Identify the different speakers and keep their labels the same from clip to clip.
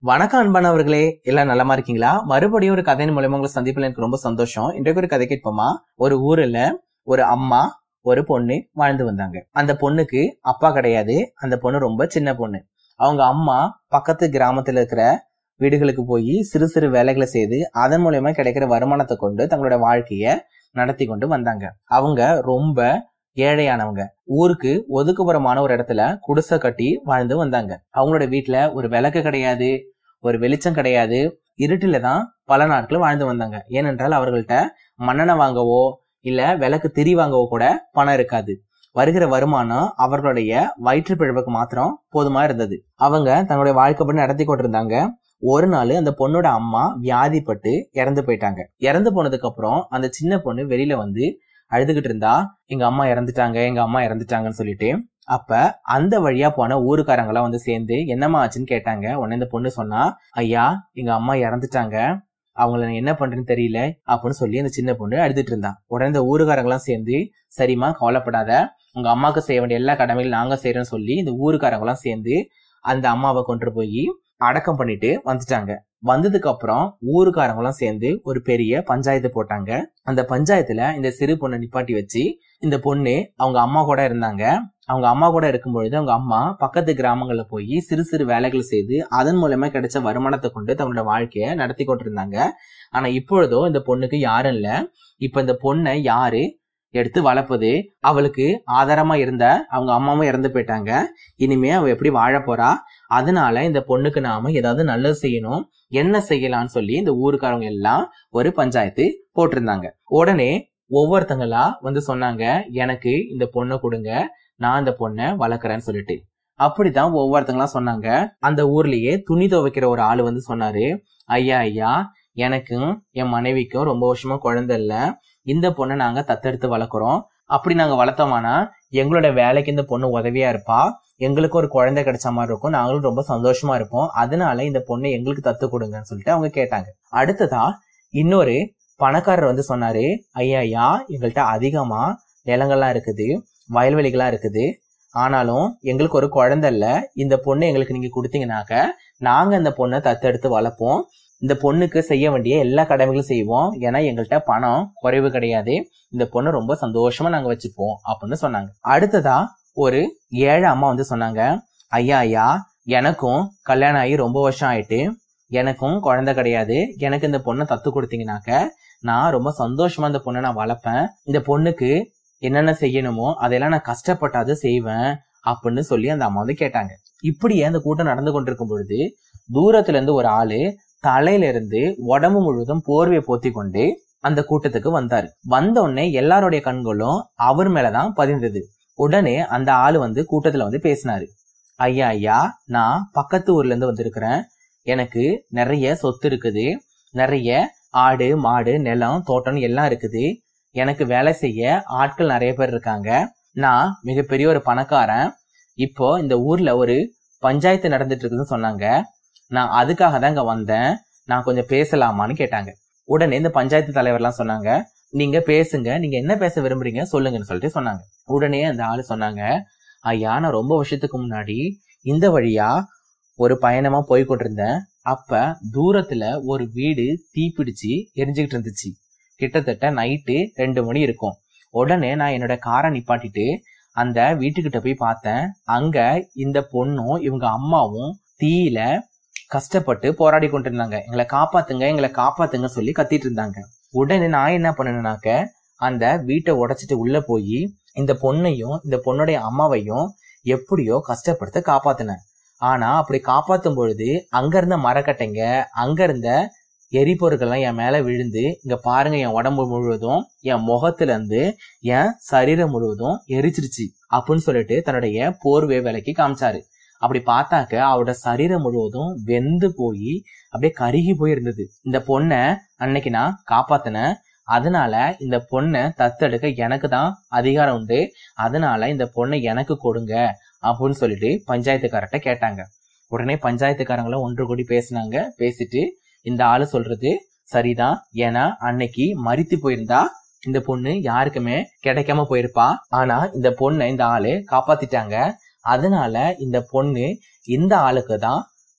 Speaker 1: வணக்கம் அன்பானவர்களே எல்லாம் நலமா இருக்கீங்களா மறுபடியும் ஒரு கதையின் மூலமா உங்களை சந்திப்பில் எனக்கு ரொம்ப சந்தோஷம் இன்றைக்கு ஒரு கதை கேட்போமா ஒரு ஊர்ல ஒரு அம்மா ஒரு பொண்ணு வாழ்ந்து வந்தாங்க அந்த பொண்ணுக்கு அப்பா கிடையாது அந்த பொண்ணு ரொம்ப சின்ன பொண்ணு அவங்க அம்மா பக்கத்து கிராமத்துல இருக்கிற வீடுகளுக்கு போய் சிறு சிறு வேலைகளை செய்து அதன் மூலயமா கிடைக்கிற வருமானத்தை கொண்டு தங்களோட வாழ்க்கைய நடத்தி கொண்டு வந்தாங்க அவங்க ரொம்ப ஏழையானவங்க ஊருக்கு ஒதுக்குப்புறமான ஒரு இடத்துல குடிசை கட்டி வாழ்ந்து வந்தாங்க அவங்களோட வீட்டுல ஒரு விளக்கு கிடையாது ஒரு வெளிச்சம் கிடையாது இருட்டில தான் பல நாட்கள் வாழ்ந்து வந்தாங்க ஏனென்றால் அவர்கள்ட்ட மண்ணெண்ணெய் வாங்கவோ இல்ல விளக்கு திரி வாங்கவோ கூட பணம் இருக்காது வருகிற வருமானம் அவர்களுடைய வயிற்று பிழப்புக்கு மாத்திரம் போதுமா இருந்தது அவங்க தங்களுடைய வாழ்க்கைப்படி நடத்தி கொண்டிருந்தாங்க ஒரு நாள் அந்த பொண்ணோட அம்மா வியாதிப்பட்டு இறந்து போயிட்டாங்க இறந்து போனதுக்கு அப்புறம் அந்த சின்ன பொண்ணு வெளியில வந்து அழுதுகிட்டு இருந்தா எங்க அம்மா இறந்துட்டாங்க எங்க அம்மா இறந்துட்டாங்கன்னு சொல்லிட்டு அப்ப அந்த வழியா போன ஊருக்காரங்களாம் வந்து சேர்ந்து என்னம்மா ஆச்சுன்னு கேட்டாங்க உடனே இந்த பொண்ணு சொன்னா ஐயா எங்க அம்மா இறந்துட்டாங்க அவங்கள நான் என்ன பண்றேன்னு தெரியல அப்படின்னு சொல்லி அந்த சின்ன பொண்ணு அழுதுட்டு இருந்தா உடனே இந்த ஊருக்காரங்களாம் சேர்ந்து சரிம்மா கவலைப்படாத உங்க அம்மாவுக்கு செய்ய வேண்டிய எல்லா கடமைகளும் நாங்க செய்யறோம்னு சொல்லி இந்த ஊருக்காரங்களாம் சேர்ந்து அந்த அம்மாவை கொண்டு போய் அடக்கம் பண்ணிட்டு வந்துட்டாங்க வந்ததுக்கு அப்புறம் ஊருக்காரங்களும் சேர்ந்து ஒரு பெரிய பஞ்சாயத்து போட்டாங்க அந்த பஞ்சாயத்துல இந்த சிறு பொண்ணை நிப்பாட்டி வச்சு இந்த பொண்ணு அவங்க அம்மா கூட இருந்தாங்க அவங்க அம்மா கூட இருக்கும் பொழுது அவங்க அம்மா பக்கத்து கிராமங்கள்ல போய் சிறு சிறு வேலைகள் செய்து அதன் மூலமா கிடைச்ச வருமானத்தை கொண்டு தங்களோட வாழ்க்கைய நடத்தி கொண்டிருந்தாங்க ஆனா இப்பொழுதோ இந்த பொண்ணுக்கு யாரும் இல்ல இப்ப இந்த பொண்ணை யாரு எடுத்து வளர்ப்பது அவளுக்கு ஆதாரமா இருந்த அவங்க அம்மாவும் இறந்து போயிட்டாங்க இனிமே அவ எப்படி வாழ போறா அதனால இந்த பொண்ணுக்கு நாம ஏதாவது நல்லது செய்யணும் என்ன செய்யலாம்னு சொல்லி இந்த ஊருக்காரங்க எல்லாம் ஒரு பஞ்சாயத்து போட்டிருந்தாங்க உடனே ஒவ்வொருத்தங்களா வந்து சொன்னாங்க எனக்கு இந்த பொண்ணை கொடுங்க நான் இந்த பொண்ணை வளர்க்குறேன்னு சொல்லிட்டு அப்படிதான் ஒவ்வொருத்தங்களா சொன்னாங்க அந்த ஊர்லயே துணி துவைக்கிற ஒரு ஆளு வந்து சொன்னாரு ஐயா ஐயா எனக்கும் என் மனைவிக்கும் ரொம்ப வருஷமா குழந்தை இல்ல இந்த பொண்ணை நாங்க தத்தெடுத்து வளர்க்குறோம் அப்படி நாங்க வளர்த்தோமானா எங்களோட வேலைக்கு இந்த பொண்ணு உதவியா இருப்பா எங்களுக்கு ஒரு குழந்தை கிடைச்ச மாதிரி இருக்கும் நாங்களும் ரொம்ப சந்தோஷமா இருப்போம் அதனால இந்த பொண்ணை எங்களுக்கு தத்து கொடுங்கன்னு சொல்லிட்டு அவங்க கேட்டாங்க அடுத்ததா இன்னொரு பணக்காரர் வந்து சொன்னாரு ஐயா ஐயா எங்கள்கிட்ட அதிகமா நிலங்கள்லாம் இருக்குது வயல்வெளிகளா இருக்குது ஆனாலும் எங்களுக்கு ஒரு குழந்தை இல்ல இந்த பொண்ணு எங்களுக்கு நீங்க கொடுத்தீங்கன்னாக்க நாங்க இந்த பொண்ணை தத்தெடுத்து வளர்ப்போம் இந்த பொண்ணுக்கு செய்ய வேண்டிய எல்லா கடமைகளும் செய்வோம் ஏன்னா எங்கள்கிட்ட பணம் குறைவு கிடையாது இந்த பொண்ணை ரொம்ப சந்தோஷமா நாங்க வச்சுப்போம் அப்படின்னு சொன்னாங்க அடுத்ததா ஒரு ஏழை அம்மா வந்து சொன்னாங்க ஐயா ஐயா எனக்கும் கல்யாணம் ஆகி ரொம்ப வருஷம் ஆயிட்டு எனக்கும் குழந்தை கிடையாது எனக்கு இந்த பொண்ணை தத்து கொடுத்தீங்கன்னாக்க நான் ரொம்ப சந்தோஷமா இந்த பொண்ணை நான் வளர்ப்பேன் இந்த பொண்ணுக்கு என்னென்ன செய்யணுமோ அதெல்லாம் நான் கஷ்டப்பட்டாது செய்வேன் அப்படின்னு சொல்லி அந்த அம்மா வந்து கேட்டாங்க இப்படியே அந்த கூட்டம் நடந்து கொண்டிருக்கும் பொழுது தூரத்துல இருந்து ஒரு ஆளு தலையில இருந்து உடம்பு முழுவதும் போர்வையை போத்தி கொண்டு அந்த கூட்டத்துக்கு வந்தாரு வந்த உடனே எல்லாருடைய கண்களும் அவர் மேலதான் பதிந்தது உடனே அந்த ஆளு வந்து கூட்டத்துல வந்து பேசினாரு ஐயா ஐயா நான் பக்கத்து ஊர்ல இருந்து வந்திருக்கிறேன் எனக்கு நிறைய சொத்து இருக்குது நிறைய ஆடு மாடு நிலம் தோட்டம் எல்லாம் இருக்குது எனக்கு வேலை செய்ய ஆட்கள் நிறைய பேர் இருக்காங்க நான் மிகப்பெரிய ஒரு பணக்காரன் இப்போ இந்த ஊர்ல ஒரு பஞ்சாயத்து நடந்துட்டு இருக்குதுன்னு சொன்னாங்க நான் அதுக்காக தான் இங்க வந்தேன் நான் கொஞ்சம் பேசலாமான்னு கேட்டாங்க உடனே இந்த பஞ்சாயத்து தலைவர்லாம் சொன்னாங்க நீங்க பேசுங்க நீங்க என்ன பேச விரும்புறீங்க சொல்லுங்கன்னு சொல்லிட்டு சொன்னாங்க உடனே அந்த ஆளு சொன்னாங்க ஐயா நான் ரொம்ப வருஷத்துக்கு முன்னாடி இந்த வழியா ஒரு பயணமா போய் கொண்டிருந்தேன் அப்ப தூரத்துல ஒரு வீடு தீப்பிடிச்சு எரிஞ்சுக்கிட்டு இருந்துச்சு கிட்டத்தட்ட நைட்டு ரெண்டு மணி இருக்கும் உடனே நான் என்னோட காரை நிப்பாட்டிட்டு அந்த வீட்டுக்கிட்ட போய் பார்த்தேன் அங்க இந்த பொண்ணும் இவங்க அம்மாவும் தீயில கஷ்டப்பட்டு போராடி கொண்டிருந்தாங்க எங்களை காப்பாத்துங்க எங்களை காப்பாத்துங்க சொல்லி கத்திட்டு இருந்தாங்க உடனே நான் என்ன பண்ணேன்னாக்க அந்த வீட்டை உடைச்சிட்டு உள்ள போய் இந்த பொண்ணையும் இந்த பொண்ணுடைய அம்மாவையும் எப்படியோ கஷ்டப்படுத்த காப்பாத்தினேன் ஆனா அப்படி காப்பாத்தும் பொழுது அங்க இருந்த மரக்கட்டைங்க அங்க இருந்த எரிபொருட்கள்லாம் என் மேல விழுந்து இங்க பாருங்க என் உடம்பு முழுவதும் என் முகத்துல இருந்து என் சரீரம் முழுவதும் எரிச்சிருச்சு அப்படின்னு சொல்லிட்டு தன்னுடைய போர்வை விலைக்கு காமிச்சாரு அப்படி பார்த்தாக்க அவரோட சரீரம் முழுவதும் வெந்து போய் அப்படியே கருகி போய் இருந்தது இந்த பொண்ணை அன்னைக்கு நான் காப்பாத்தினேன் அதனால இந்த பொண்ணை தத்தெடுக்க எனக்கு தான் அதிகாரம் உண்டு அதனால இந்த பொண்ணை எனக்கு கொடுங்க அப்படின்னு சொல்லிட்டு பஞ்சாயத்துக்காரர்கிட்ட கேட்டாங்க உடனே பஞ்சாயத்துக்காரங்களும் ஒன்று கூடி பேசினாங்க பேசிட்டு இந்த ஆளு சொல்றது சரிதான் ஏன்னா அன்னைக்கு மறித்து போயிருந்தா இந்த பொண்ணு யாருக்குமே கிடைக்காம போயிருப்பா ஆனா இந்த பொண்ணை இந்த ஆளு காப்பாத்திட்டாங்க அதனால இந்த பொண்ணு இந்த ஆளுக்கு தான்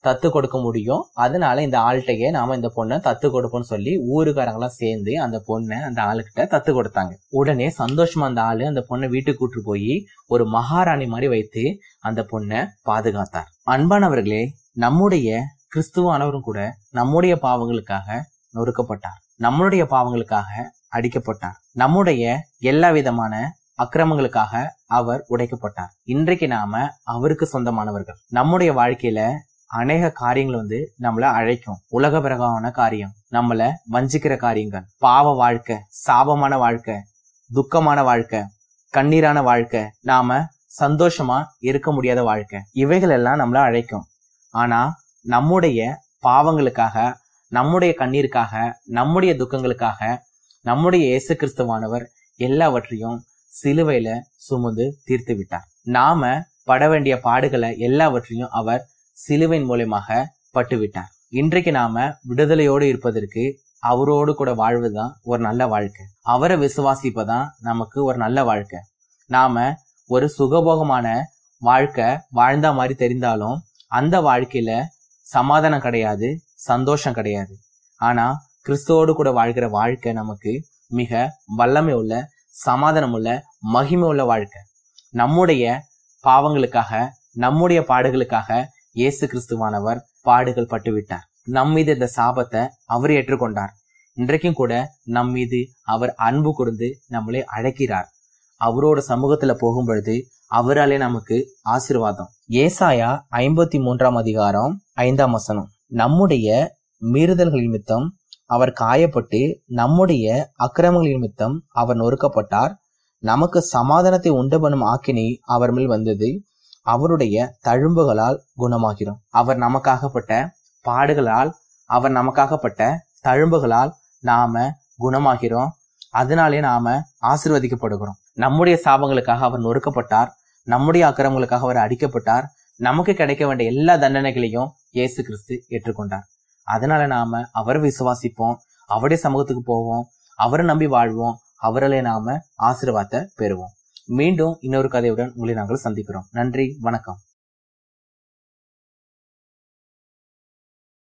Speaker 1: தத்து கொடுக்க முடியும் அதனால இந்த ஆள்கிட்டயே நாம இந்த பொண்ணை தத்து கொடுப்போம்னு சொல்லி ஊருக்காரங்களாம் சேர்ந்து அந்த பொண்ணை அந்த ஆளுகிட்ட தத்து கொடுத்தாங்க உடனே சந்தோஷமா அந்த ஆளு அந்த பொண்ணை வீட்டுக்கு கூட்டு போய் ஒரு மகாராணி மாதிரி வைத்து அந்த பொண்ணை பாதுகாத்தார் அன்பானவர்களே நம்முடைய கிறிஸ்துவானவரும் கூட நம்முடைய பாவங்களுக்காக நொறுக்கப்பட்டார் நம்மளுடைய பாவங்களுக்காக அடிக்கப்பட்டார் நம்முடைய எல்லா விதமான அக்கிரமங்களுக்காக அவர் உடைக்கப்பட்டார் இன்றைக்கு நாம அவருக்கு சொந்தமானவர்கள் நம்முடைய வாழ்க்கையில அநேக காரியங்கள் வந்து நம்மள அழைக்கும் உலக பிரகமான காரியம் நம்மள வஞ்சிக்கிற காரியங்கள் பாவ வாழ்க்கை சாபமான வாழ்க்கை துக்கமான வாழ்க்கை கண்ணீரான வாழ்க்கை நாம சந்தோஷமா இருக்க முடியாத வாழ்க்கை இவைகள் எல்லாம் நம்மள அழைக்கும் ஆனா நம்முடைய பாவங்களுக்காக நம்முடைய கண்ணீருக்காக நம்முடைய துக்கங்களுக்காக நம்முடைய இயேசு கிறிஸ்துவானவர் எல்லாவற்றையும் சிலுவையில சுமந்து தீர்த்து விட்டார் நாம பட வேண்டிய பாடுகளை எல்லாவற்றையும் அவர் சிலுவையின் மூலயமாக பட்டு விட்டார் இன்றைக்கு நாம விடுதலையோடு இருப்பதற்கு அவரோடு கூட வாழ்வதுதான் ஒரு நல்ல வாழ்க்கை அவரை விசுவாசிப்பதான் நமக்கு ஒரு நல்ல வாழ்க்கை நாம ஒரு சுகபோகமான வாழ்க்கை வாழ்ந்த மாதிரி தெரிந்தாலும் அந்த வாழ்க்கையில சமாதானம் கிடையாது சந்தோஷம் கிடையாது ஆனா கிறிஸ்துவோடு கூட வாழ்கிற வாழ்க்கை நமக்கு மிக வல்லமை உள்ள சமாதானம் உள்ள மகிமை உள்ள வாழ்க்கை நம்முடைய பாவங்களுக்காக நம்முடைய பாடுகளுக்காக இயேசு கிறிஸ்துவானவர் பாடுகள் பட்டுவிட்டார் நம் மீது இந்த சாபத்தை அவர் ஏற்றுக்கொண்டார் இன்றைக்கும் கூட நம் மீது அவர் அன்பு கொடுத்து நம்மளை அழைக்கிறார் அவரோட சமூகத்துல போகும் பொழுது அவராலே நமக்கு ஆசிர்வாதம் ஏசாயா ஐம்பத்தி மூன்றாம் அதிகாரம் ஐந்தாம் வசனம் நம்முடைய மீறுதல்கள் நிமித்தம் அவர் காயப்பட்டு நம்முடைய அக்கிரமங்கள் நிமித்தம் அவர் நொறுக்கப்பட்டார் நமக்கு சமாதானத்தை உண்டு பண்ணும் ஆக்கினை அவர் மேல் வந்தது அவருடைய தழும்புகளால் குணமாகிறோம் அவர் நமக்காகப்பட்ட பாடுகளால் அவர் நமக்காகப்பட்ட தழும்புகளால் நாம குணமாகிறோம் அதனாலே நாம ஆசிர்வதிக்கப்படுகிறோம் நம்முடைய சாபங்களுக்காக அவர் நொறுக்கப்பட்டார் நம்முடைய அக்கிரமங்களுக்காக அவர் அடிக்கப்பட்டார் நமக்கு கிடைக்க வேண்டிய எல்லா தண்டனைகளையும் இயேசு கிறிஸ்து ஏற்றுக்கொண்டார் அதனால நாம அவரை விசுவாசிப்போம் அவருடைய சமூகத்துக்கு போவோம் அவரை நம்பி வாழ்வோம் அவராலே நாம ஆசீர்வாதத்தை பெறுவோம் மீண்டும் இன்னொரு கதையுடன் உங்களை நாங்கள் சந்திக்கிறோம் நன்றி வணக்கம்